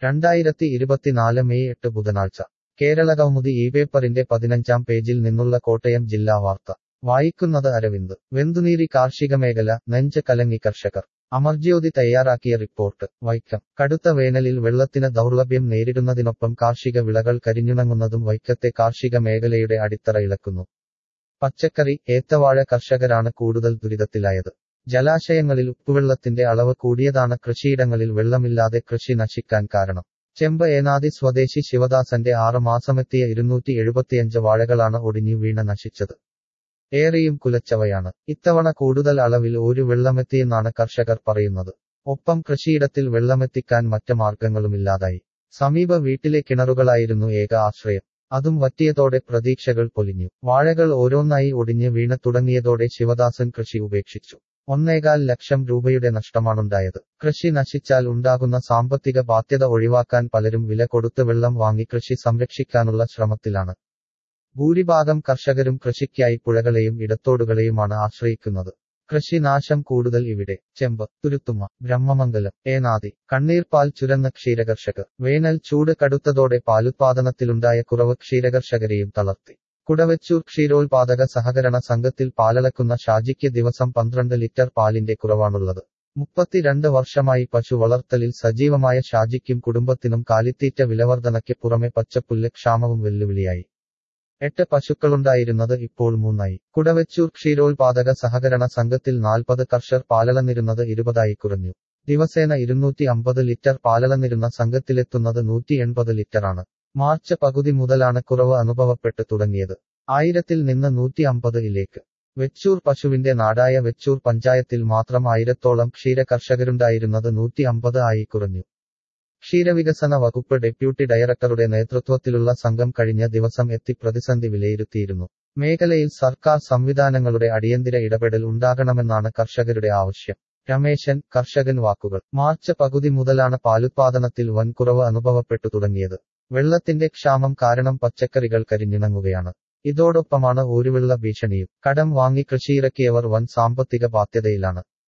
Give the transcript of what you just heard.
രണ്ടായിരത്തി ഇരുപത്തിനാല് മെയ് എട്ട് ബുധനാഴ്ച കേരളകൗമുദി ഈ പേപ്പറിന്റെ പതിനഞ്ചാം പേജിൽ നിന്നുള്ള കോട്ടയം ജില്ലാ വാർത്ത വായിക്കുന്നത് അരവിന്ദ് വെന്തുനീരി കാർഷിക മേഖല നെഞ്ച് കലങ്ങി കർഷകർ അമർജ്യോതി തയ്യാറാക്കിയ റിപ്പോർട്ട് വൈക്കം കടുത്ത വേനലിൽ വെള്ളത്തിന് ദൗർലഭ്യം നേരിടുന്നതിനൊപ്പം കാർഷിക വിളകൾ കരിഞ്ഞുണങ്ങുന്നതും വൈക്കത്തെ കാർഷിക മേഖലയുടെ അടിത്തറ ഇളക്കുന്നു പച്ചക്കറി ഏത്തവാഴ കർഷകരാണ് കൂടുതൽ ദുരിതത്തിലായത് ജലാശയങ്ങളിൽ ഉപ്പുവെള്ളത്തിന്റെ അളവ് കൂടിയതാണ് കൃഷിയിടങ്ങളിൽ വെള്ളമില്ലാതെ കൃഷി നശിക്കാൻ കാരണം ചെമ്പ ഏനാദി സ്വദേശി ശിവദാസന്റെ ആറ് മാസമെത്തിയ ഇരുന്നൂറ്റി എഴുപത്തിയഞ്ച് വാഴകളാണ് ഒടിഞ്ഞു വീണ നശിച്ചത് ഏറെയും കുലച്ചവയാണ് ഇത്തവണ കൂടുതൽ അളവിൽ ഒരു വെള്ളമെത്തിയെന്നാണ് കർഷകർ പറയുന്നത് ഒപ്പം കൃഷിയിടത്തിൽ വെള്ളമെത്തിക്കാൻ മറ്റ് മാർഗങ്ങളുമില്ലാതായി സമീപ വീട്ടിലെ കിണറുകളായിരുന്നു ഏക ആശ്രയം അതും വറ്റിയതോടെ പ്രതീക്ഷകൾ പൊലിഞ്ഞു വാഴകൾ ഓരോന്നായി ഒടിഞ്ഞ് വീണ തുടങ്ങിയതോടെ ശിവദാസൻ കൃഷി ഉപേക്ഷിച്ചു ഒന്നേകാൽ ലക്ഷം രൂപയുടെ നഷ്ടമാണുണ്ടായത് കൃഷി നശിച്ചാൽ ഉണ്ടാകുന്ന സാമ്പത്തിക ബാധ്യത ഒഴിവാക്കാൻ പലരും വില കൊടുത്ത് വെള്ളം വാങ്ങി കൃഷി സംരക്ഷിക്കാനുള്ള ശ്രമത്തിലാണ് ഭൂരിഭാഗം കർഷകരും കൃഷിക്കായി പുഴകളെയും ഇടത്തോടുകളെയുമാണ് ആശ്രയിക്കുന്നത് കൃഷി നാശം കൂടുതൽ ഇവിടെ ചെമ്പ് തുരുത്തുമ ബ്രഹ്മമംഗലം ഏനാദി കണ്ണീർപ്പാൽ ചുരന്ന ക്ഷീരകർഷകർ വേനൽ ചൂട് കടുത്തതോടെ പാലുത്പാദനത്തിലുണ്ടായ കുറവ് ക്ഷീരകർഷകരെയും തളർത്തി കുടവച്ചൂർ ക്ഷീരോത്പാദക സഹകരണ സംഘത്തിൽ പാലളക്കുന്ന ഷാജിക്ക് ദിവസം പന്ത്രണ്ട് ലിറ്റർ പാലിന്റെ കുറവാണുള്ളത് മുപ്പത്തിരണ്ട് വർഷമായി പശു വളർത്തലിൽ സജീവമായ ഷാജിക്കും കുടുംബത്തിനും കാലിത്തീറ്റ വിലവർധനയ്ക്ക് പുറമെ പച്ചപ്പുല്ല് ക്ഷാമവും വെല്ലുവിളിയായി എട്ട് പശുക്കളുണ്ടായിരുന്നത് ഇപ്പോൾ മൂന്നായി കുടവച്ചൂർ ക്ഷീരോത്പാദക സഹകരണ സംഘത്തിൽ നാൽപ്പത് കർഷർ പാലളന്നിരുന്നത് ഇരുപതായി കുറഞ്ഞു ദിവസേന ഇരുന്നൂറ്റി അമ്പത് ലിറ്റർ പാലളന്നിരുന്ന സംഘത്തിലെത്തുന്നത് നൂറ്റി എൺപത് ലിറ്ററാണ് മാർച്ച് പകുതി മുതലാണ് കുറവ് അനുഭവപ്പെട്ട് തുടങ്ങിയത് ആയിരത്തിൽ നിന്ന് നൂറ്റി അമ്പത് ഇലേക്ക് വെച്ചൂർ പശുവിന്റെ നാടായ വെച്ചൂർ പഞ്ചായത്തിൽ മാത്രം ആയിരത്തോളം ക്ഷീര കർഷകരുണ്ടായിരുന്നത് നൂറ്റി അമ്പത് ആയി കുറഞ്ഞു ക്ഷീരവികസന വകുപ്പ് ഡെപ്യൂട്ടി ഡയറക്ടറുടെ നേതൃത്വത്തിലുള്ള സംഘം കഴിഞ്ഞ ദിവസം എത്തി പ്രതിസന്ധി വിലയിരുത്തിയിരുന്നു മേഖലയിൽ സർക്കാർ സംവിധാനങ്ങളുടെ അടിയന്തര ഇടപെടൽ ഉണ്ടാകണമെന്നാണ് കർഷകരുടെ ആവശ്യം രമേശൻ കർഷകൻ വാക്കുകൾ മാർച്ച് പകുതി മുതലാണ് പാലുത്പാദനത്തിൽ വൻകുറവ് അനുഭവപ്പെട്ടു തുടങ്ങിയത് വെള്ളത്തിന്റെ ക്ഷാമം കാരണം പച്ചക്കറികൾ കരിഞ്ഞിണങ്ങുകയാണ് ഇതോടൊപ്പമാണ് ഊരുവെള്ള ഭീഷണിയും കടം വാങ്ങി കൃഷിയിറക്കിയവർ വൻ സാമ്പത്തിക ബാധ്യതയിലാണ്